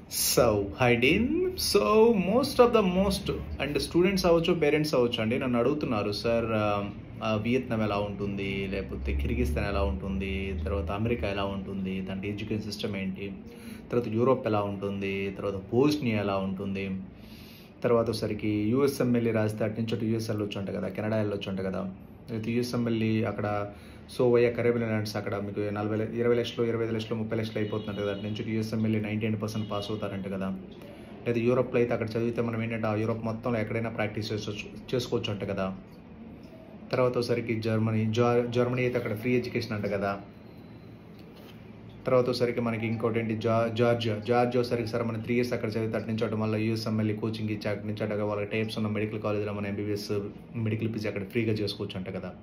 so hi dean so most of the most and students అవ్వచ్చు parents అవ్వచ్చు అండి నన్ను అడుగుతున్నారు సార్ వియత్నాం ఎలా ఉంటుంది లేకపోతే కిర్గిస్తాన్ ఎలా ఉంటుంది తర్వాత అమెరికా ఎలా ఉంటుంది దాంట్లో ఎడ్యుకేషన్ సిస్టమ్ ఏంటి తర్వాత యూరోప్ ఎలా ఉంటుంది తర్వాత బోస్నియా ఎలా ఉంటుంది తర్వాత ఒకసారికి యూఎస్ఎం వెళ్ళి రాస్తే అటు నుంచి అటు యూఎస్ వెళ్ళొచ్చు అంట కదా కెనడా వెళ్ళొచ్చు అంట కదా అయితే యూఎస్ఎం వెళ్ళి అక్కడ సో వయ్య కరేబియన్ ల్యాండ్స్ అక్కడ మీకు నలభై లే- ఇరవై లక్షలు ఇరవై ఐదు లక్షలు ముప్పై లక్షలు అయిపోతుందంట కదా అటు నుంచి యూఎస్ఎం వెళ్ళి నైంటీ ఎయిట్ పర్సెంట్ పాస్ అవుతారంట కదా లేదా యూరోప్లో అయితే అక్కడ చదివితే మనం ఏంటంటే ఆ యూరోప్ మొత్తంలో ఎక్కడైనా ప్రాక్టీస్ చేసుకోవచ్చు చేసుకోవచ్చు అంట కదా తర్వాత ఒకసారికి జర్మనీ జా జర్మనీ అయితే అక్కడ ఫ్రీ ఎడ్యుకేషన్ అంట కదా తర్వాత ఒకసారికి మనకి ఇంకోటి ఏంటి జా జార్జియా జార్జియా ఒకసారికి సరే మనం త్రీ ఇయర్స్ అక్కడ చదివితే అటు నుంచి అటు మళ్ళీ యూఎస్ఎం వెళ్ళి కోచింగ్ ఇచ్చి అటు నుంచి అటు వాళ్ళకి టైప్స్ ఉన్న మెడికల్ కాలేజ్లో మన ఎంబీబీఎస్ మెడికల్ పీజీ అక్కడ ఫ్రీగా చేసుకోవచ్చు అంట కదా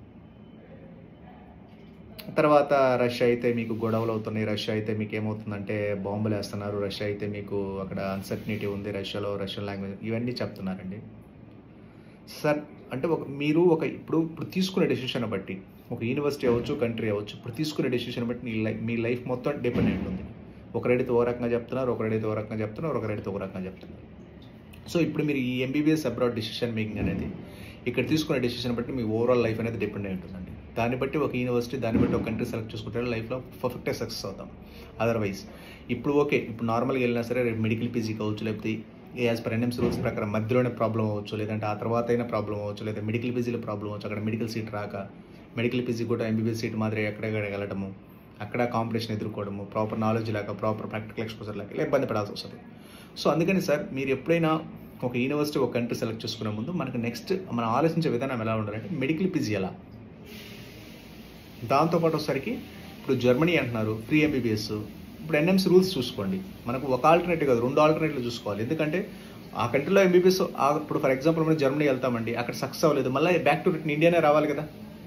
తర్వాత రష్యా అయితే మీకు గొడవలు అవుతున్నాయి రష్యా అయితే మీకు ఏమవుతుందంటే బాంబులు వేస్తున్నారు రష్యా అయితే మీకు అక్కడ అన్సర్టనిటీ ఉంది రష్యాలో రష్యన్ లాంగ్వేజ్ ఇవన్నీ చెప్తున్నారండి సార్ అంటే ఒక మీరు ఒక ఇప్పుడు ఇప్పుడు తీసుకునే డెసిషన్ బట్టి ఒక యూనివర్సిటీ అవ్వచ్చు కంట్రీ అవ్వచ్చు ఇప్పుడు తీసుకునే డెసిషన్ బట్టి మీ లైఫ్ మీ లైఫ్ మొత్తం డిపెండెంట్ ఉంది ఒకరైతే ఓ రకంగా చెప్తున్నారు ఒకరైతే ఓ రకంగా చెప్తున్నారు ఒకరైతే ఒక రకంగా చెప్తున్నారు సో ఇప్పుడు మీరు ఈ ఎంబీబీఎస్ అబ్రాడ్ డెసిషన్ మేకింగ్ అనేది ఇక్కడ తీసుకునే డెసిషన్ బట్టి మీ ఓవరాల్ లైఫ్ అనేది డిపెండ్ అయి ఉంటుందండి దాన్ని బట్టి ఒక యూనివర్సిటీ దాన్ని బట్టి ఒక కంట్రీ సెలెక్ట్ చేసుకుంటే లైఫ్లో పర్ఫెక్ట్గా సక్సెస్ అవుతాం అదర్వైజ్ ఇప్పుడు ఓకే ఇప్పుడు నార్మల్గా వెళ్ళినా సరే రేపు మెడికల్ పీజీ కావచ్చు లేకపోతే యాజ్ పర్ ఎన్ఎంసీ రూల్స్ ప్రకారం మధ్యలోనే ప్రాబ్లం అవ్వచ్చు లేదంటే ఆ తర్వాత అయినా ప్రాబ్లం అవ్వచ్చు లేదా మెడికల్ పీజీలో ప్రాబ్లం అవ్వచ్చు అక్కడ మెడికల్ సీట్ రాక మెడికల్ పీజీ కూడా ఎంబీబీఎస్ సీట్ మాదిరి ఎక్కడెక్కడ వెళ్ళడము అక్కడ కాంపిటీషన్ ఎదుర్కోవడము ప్రాపర్ నాలెడ్జ్ లేక ప్రాపర్ ప్రాక్టికల్ ఎక్స్పోజర్ లేక ఇలా ఇబ్బంది పడాల్సి వస్తుంది సో అందుకని సార్ మీరు ఎప్పుడైనా ఒక యూనివర్సిటీ ఒక కంట్రీ సెలెక్ట్ చేసుకునే ముందు మనకు నెక్స్ట్ మనం ఆలోచించే విధానం ఎలా ఉండాలంటే మెడికల్ పీజీ ఎలా దాంతోపాటు వచ్చేసరికి ఇప్పుడు జర్మనీ అంటున్నారు ఫ్రీ ఎంబీబీఎస్ ఇప్పుడు ఎన్ఎంసీ రూల్స్ చూసుకోండి మనకు ఒక ఆల్టర్నేటివ్ కాదు రెండు ఆల్టర్నేటివ్లు చూసుకోవాలి ఎందుకంటే ఆ కంట్రీలో ఎంబీబీఎస్ ఇప్పుడు ఫర్ ఎగ్జాంపుల్ మనం జర్మనీ వెళ్తామండి అక్కడ సక్సెస్ అవ్వలేదు మళ్ళీ బ్యాక్ టు రిటర్న్ ఇండియానే రావాలి కదా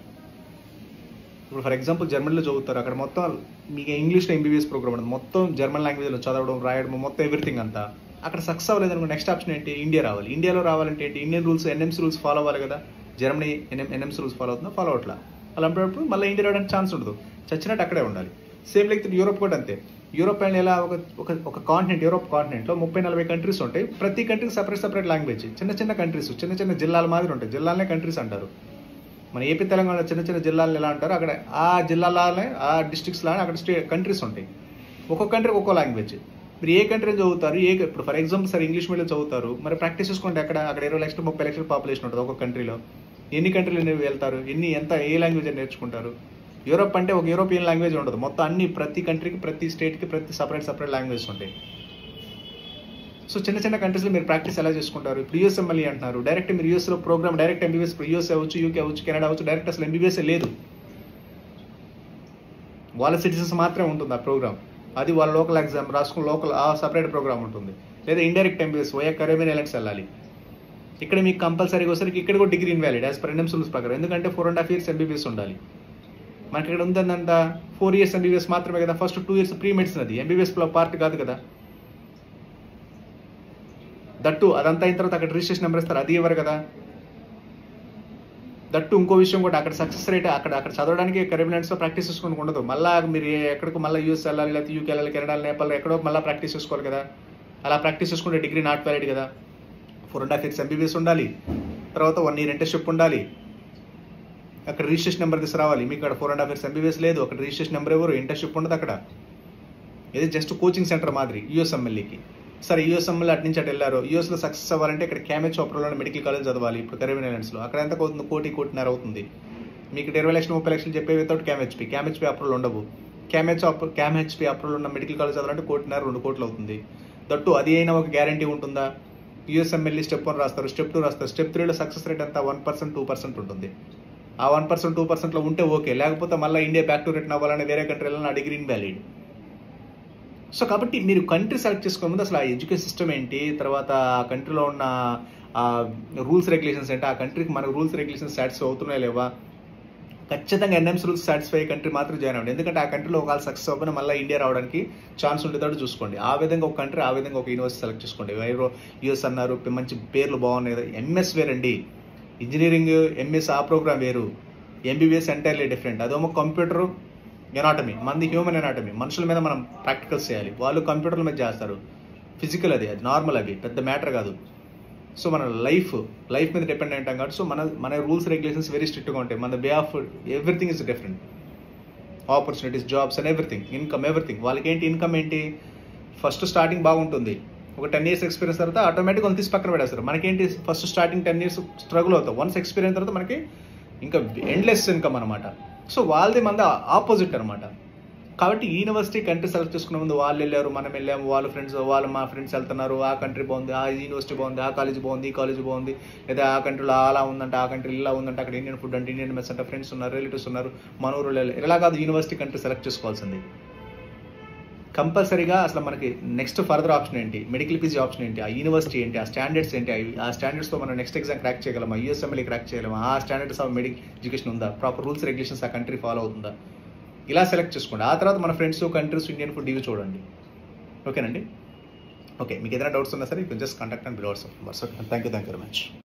ఇప్పుడు ఫర్ ఎగ్జాంపుల్ జర్మనీలో చదువుతారు అక్కడ మొత్తం మీకు ఇంగ్లీష్లో ఎంబీబీఎస్ ప్రోగ్రామ్ ఉంటుంది మొత్తం జర్మన్ లాంగ్వేజ్లో చదవడం రాయడం మొత్తం ఎవ్రీథింగ్ అంతా అక్కడ సక్సెస్ అవ్వలేదు అనుకో నెక్స్ట్ ఆప్షన్ ఏంటి ఇండియా రావాలి ఇండియాలో రావాలంటే ఏంటి Indian rules NMC rules follow అవ్వాలి కదా Germany NM NMC rules follow అవుతుందో ఫాలో అవట్లా అలా అప్పుడు మళ్ళీ ఇండియా రావడానికి ఛాన్స్ ఉండదు చచ్చినట్టు అక్కడే ఉండాలి సేమ్ లైక్ యూరోప్ కూడా అంతే యూరోప్ అండ్ ఎలా ఒక ఒక ఒక కాంటినెంట్ యూరోప్ కాంటినెంట్లో ముప్పై నలభై కంట్రీస్ ఉంటాయి ప్రతి కంట్రీకి సపరేట్ సపరేట్ లాంగ్వేజ్ చిన్న చిన్న కంట్రీస్ చిన్న చిన్న జిల్లాల మాదిరి ఉంటాయి జిల్లాలనే కంట్రీస్ అంటారు మన ఏపీ తెలంగాణ చిన్న చిన్న జిల్లాలను ఎలా అంటారు అక్కడ ఆ జిల్లాలనే ఆ డిస్ట్రిక్ట్స్ లానే అక్కడ స్టే కంట్రీస్ ఉంటాయి ఒక్కొక్క కంట్రీకి ఒక్కో లాంగ్వేజ్ మీరు ఏ కంట్రీ చదువుతారు ఏ ఇప్పుడు for example sir English medium చదువుతారు మరి ప్రాక్టీస్ చేసుకోండి అక్కడ అక్కడ ఇరవై లక్షలు ముప్పై లక్షల పాపులేషన్ ఉంటుంది ఒక్కొక్క కంట్రీలో ఎన్ని కంట్రీలు అనేవి వెళ్తారు ఎన్ని ఎంత ఏ లాంగ్వేజ్ అని నేర్చుకుంటారు యూరోప్ అంటే ఒక యూరోపియన్ లాంగ్వేజ్ ఉండదు మొత్తం అన్ని ప్రతి కంట్రీకి ప్రతి స్టేట్కి ప్రతి సపరేట్ సపరేట్ లాంగ్వేజ్ ఉంటాయి సో చిన్న చిన్న కంట్రీస్లో మీరు ప్రాక్టీస్ ఎలా చేసుకుంటారు ఇప్పుడు యూఎస్ మళ్ళీ అంటున్నారు డైరెక్ట్ మీరు యూఎస్లో ప్రోగ్రామ్ డైరెక్ట్ ఎంబీబీఎస్ యూఎస్ అవ్వచ్చు యూకే అవ్వచ్చు కెనడా అవ్వచ్చు డైరెక్ట్ అసలు ఎంబీబీఎస్ లేదు వాళ్ళ సిటిజన్స్ మాత్రమే ఉంటుంది ఆ ప్రోగ్రామ్ అది వాళ్ళ లోకల్ ఎగ్జామ్ రాసుకుని లోకల్ ఆ సపరేట్ ప్రోగ్రామ్ ఉంటుంది లేదా ఇండైరెక్ట్ ఎంబీఎస్ ఓయా కరేబియన్ ఎలెక్ట్స్ వెళ్ళాలి ఇక్కడ మీకు కంపల్సరీగా వచ్చరికి ఇక్కడ కూడా degree invalid as per NM rules ప్రకారం ఎందుకంటే four and half years MBBS ఉండాలి మనకి ఇక్కడ ఉందంత ఫోర్ ఇయర్స్ ఎంబీబీఎస్ మాత్రమే కదా first two years pre medicine అది ఎంబీబీఎస్ లో పార్ట్ కాదు కదా దట్టు అదంతా అయిన తర్వాత అక్కడ రిజిస్ట్రేషన్ నెంబర్ ఇస్తారు అది ఇవ్వరు కదా దట్టు ఇంకో విషయం కూడా అక్కడ సక్సెస్ రేట్ అక్కడ అక్కడ చదవడానికి కరీబిలాండ్స్ లో ప్రాక్టీస్ చేసుకోవడానికి ఉండదు మళ్ళీ మీరు ఏ- ఎక్కడికి మళ్ళీ యూఎస్ వెళ్ళాలి లేకపోతే యూకే వెళ్ళాలి కెనడా నేపాల్ ఎక్కడో మళ్ళీ ప్రాక్టీస్ చేసుకోవాలి కదా అలా ప్రాక్టీస్ చేసుకుంటే డిగ్రీ నాట్ వ్యాలిడ్ కదా four and half years MBBS ఉండాలి తర్వాత వన్ ఇయర్ ఇంటర్న్షిప్ ఉండాలి అక్కడ రిజిస్ట్రేషన్ నెంబర్ తీసుకురావాలి మీకు అక్కడ four and half years MBBS లేదు అక్కడ రిజిస్ట్రేషన్ నెంబర్ ఎవరు ఇంటర్న్షిప్ ఉండదు అక్కడ ఇది జస్ట్ కోచింగ్ సెంటర్ మాదిరి యూఎస్ఎంఎల్ఏకి సరే యూఎస్ఎంఎల్ అటు నుంచి అటు వెళ్ళారు యూఎస్లో సక్సెస్ అవ్వాలంటే ఇక్కడ క్యామెచ్ ఆపర్లో మెడికల్ కాలేజ్ చదవాలి ఇప్పుడు కరీబియన్ ఐలాండ్స్లో అక్కడ ఎంత అవుతుంది కోటి కోటిన్నర అవుతుంది మీకు ఇక్కడ ఇరవై లక్షలు ముప్పై లక్షలు చెప్పే వితౌట్ క్యామెచ్పి క్యామెచ్పి అప్రూవల్ ఉండవు క్యామెచ్ క్యామెచ్పి అప్రూవల్ ఉన్న మెడికల్ కాలేజ్ చదవాలంటే కోటిన్నర రెండు కోట్లు అవుతుంది దట్టు అది అయినా ఒక గ్యారంటీ ఉంటుందా యూఎస్ఎంఎల్ఈ స్టెప్ వన్ రాస్తారు స్టెప్ టూ రాస్తారు స్టెప్ త్రీలో సక్సెస్ రేట్ అంతా వన్ పర్సెంట్ టూ పర్సెంట్ ఉంటుంది ఆ వన్ పర్సెంట్ టూ పర్సెంట్లో ఉంటే ఓకే లేకపోతే మళ్ళీ ఇండియా బ్యాక్ టు రిటర్న్ అవ్వాలని వేరే కంట్రీ వెళ్ళాలని ఆ డిగ్రీ ఇన్వాలిడ్ సో కాబట్టి మీరు కంట్రీ సెలెక్ట్ చేసుకునే ముందు అసలు ఆ ఎడ్యుకేషన్ సిస్టమ్ ఏంటి తర్వాత ఆ కంట్రీలో ఉన్న ఆ రూల్స్ రెగ్యులేషన్స్ ఏంటి ఆ కంట్రీకి మన రూల్స్ రెగ్యులేషన్స్ సాటిస్ఫై అవుతున్నాయా లేవా ఖచ్చితంగా ఎన్ఎంస్ రూల్స్ సాటిస్ఫై కంట్రీ మాత్రం జాయిన్ అవ్వండి ఎందుకంటే ఆ కంట్రీలో ఒకవేళ సక్సెస్ అవ్వకపోయినా మళ్ళీ ఇండియా రావడానికి ఛాన్స్ ఉండేటట్టు చూసుకోండి ఆ విధంగా ఒక కంట్రీ ఆ విధంగా ఒక యూనివర్సిటీ సెలెక్ట్ చేసుకోండి వైరో యూఎస్ అన్నారు మంచి పేర్లు బాగున్నాయి కదా ఎంఎస్ వేరండి ఇంజనీరింగ్ ఎంఎస్ ఆ ప్రోగ్రామ్ వేరు ఎంబీబీఎస్ ఎంటైర్లీ డిఫరెంట్ అదేమో కంప్యూటర్ ఎనాటమీ మంది హ్యూమన్ ఎనాటమీ మనుషుల మీద మనం ప్రాక్టికల్స్ చేయాలి వాళ్ళు కంప్యూటర్ల మీద చేస్తారు ఫిజికల్ అది అది నార్మల్ అవి పెద్ద మ్యాటర్ కాదు సో మన లైఫ్ లైఫ్ మీద డిపెండ్ అయి ఉంటాం కాబట్టి సో మన మన రూల్స్ రెగ్యులేషన్స్ వెరీ స్ట్రిక్ట్గా ఉంటాయి మన way of everything is different opportunities jobs and everything income everything వాళ్ళకి ఏంటి ఇన్కమ్ ఏంటి ఫస్ట్ స్టార్టింగ్ బాగుంటుంది ఒక టెన్ ఇయర్స్ ఎక్స్పీరియన్స్ తర్వాత ఆటోమేటిక్ వాళ్ళు తీసి పక్కన పెడేస్తారు మనకేంటి first starting ten years struggle అవుతాం వన్స్ ఎక్స్పీరియన్స్ తర్వాత మనకి ఇంకా ఎండ్లెస్ ఇన్కమ్ అనమాట సో వాళ్ళది మంది ఆపోజిట్ అనమాట కాబట్టి ఈ యూనివర్సిటీ కంట్రీ సెలెక్ట్ చేసుకున్న ముందు వాళ్ళు వెళ్ళారు మనం వెళ్ళాము వాళ్ళ ఫ్రెండ్స్ వాళ్ళు మా ఫ్రెండ్స్ వెళ్తున్నారు ఆ కంట్రీ బాగుంది ఆ యూనివర్సిటీ బాగుంది ఆ కాలేజ్ బాగుంది ఈ కాలేజ్ బాగుంది లేదా ఆ కంట్రీలో అలా ఉందంటే ఆ కంట్రీ ఇలా ఉందంటే అక్కడ ఇండియన్ ఫుడ్ అంటే ఇండియన్ మెస్ అంటే ఫ్రెండ్స్ ఉన్నారు రిలేటివ్స్ ఉన్నారు మన ఊరు ఇలా కాదు యూనివర్సిటీ కంట్రీ సెలెక్ట్ చేసుకోవాల్సింది కంపల్సరీగా అసలు మనకి నెక్స్ట్ ఫర్దర్ ఆప్షన్ ఏంటి మెడికల్ పీజీ ఆప్షన్ ఏంటి ఆ యూనివర్సిటీ ఏంటి ఆ స్టాండర్డ్స్ ఏంటి ఆ స్టాండర్డ్స్తో మనం నెక్స్ట్ ఎగ్జామ్ క్రాక్ చేయగలమా యూఎస్ఎంఎల్ఏ క్రాక్ చేయగలమా ఆ స్టాండర్డ్స్ ఆఫ్ మెడికల్ ఎడ్యుకేషన్ ఉందా ప్రాపర్ రూల్స్ రెగ్యులేషన్స్ ఆ కంట్రీ ఫాలో అవుతుందా ఇలా సెలెక్ట్ చేసుకోండి ఆ తర్వాత మన ఫ్రెండ్స్ కంట్రీస్ ఇండియన్ ఫుడ్ ఇవి చూడండి ఓకేనండి ఓకే మీకు ఏదైనా డౌట్స్ ఉన్నా సరే you just contact and bill WhatsApp thank you thank you very much